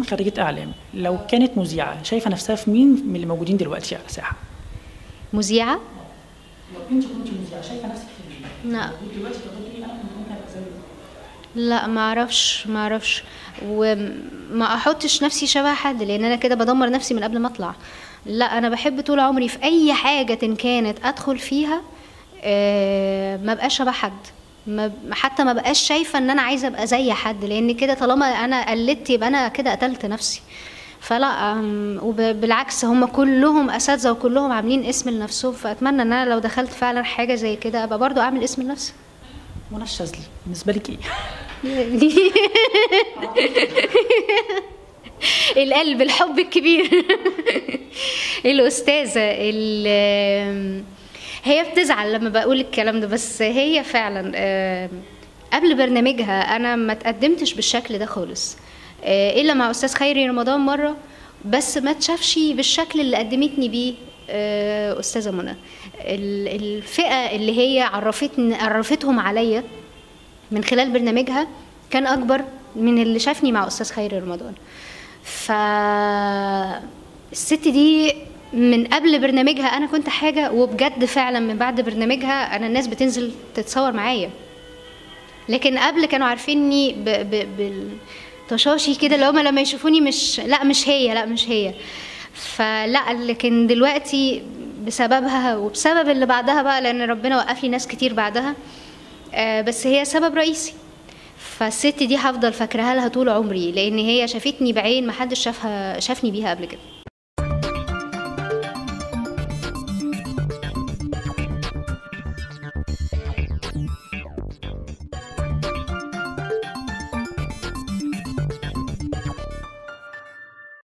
اساسا خريجه اعلام لو كانت مذيعه شايفه نفسها في مين من اللي موجودين دلوقتي على الساحه مذيعه لو انت كنت مذيعه شايفه نفسك في مين لا دلوقتي تقولي انا كنت ممكن ابقى زيه لا ما اعرفش ما اعرفش وما احطش نفسي شبه حد لان انا كده بدمر نفسي من قبل ما اطلع لا انا بحب طول عمري في اي حاجه إن كانت ادخل فيها آه، ما بقاش شبه حد ما حتى ما بقاش شايفه ان انا عايزه ابقى زي حد لان كده طالما انا قلدت يبقى انا كده قتلت نفسي فلا أم، وبالعكس هم كلهم اساتذه وكلهم عاملين اسم لنفسهم فاتمنى ان انا لو دخلت فعلا حاجه زي كده ابقى برضو اعمل اسم لنفسي منى الشاذلي بالنسبه لك ايه؟ القلب الحب الكبير الأستاذة ال- هي بتزعل لما بقول الكلام ده بس هي فعلا آم، قبل برنامجها أنا ما تقدمتش بالشكل ده خالص آه، إلا مع أستاذ خيري رمضان مرة بس ما تشافش بالشكل اللي قدمتني بيه آه، أستاذة منى ال- الفئة اللي هي عرفتني عرفتهم عليا من خلال برنامجها كان اكبر من اللي شافني مع استاذ خيري رمضان ف الست دي من قبل برنامجها انا كنت حاجه وبجد فعلا من بعد برنامجها انا الناس بتنزل تتصور معايا لكن قبل كانوا عارفيني ب... ب... بالطشاشي كده اللي هما لما يشوفوني مش لا مش هي لا مش هي فلا لكن دلوقتي بسببها وبسبب اللي بعدها بقى لان ربنا وقف لي ناس كتير بعدها آه، بس هي سبب رئيسي فالست دي هفضل فاكراها لها طول عمري لان هي شافتني بعين محدش شافها شافني بيها قبل كده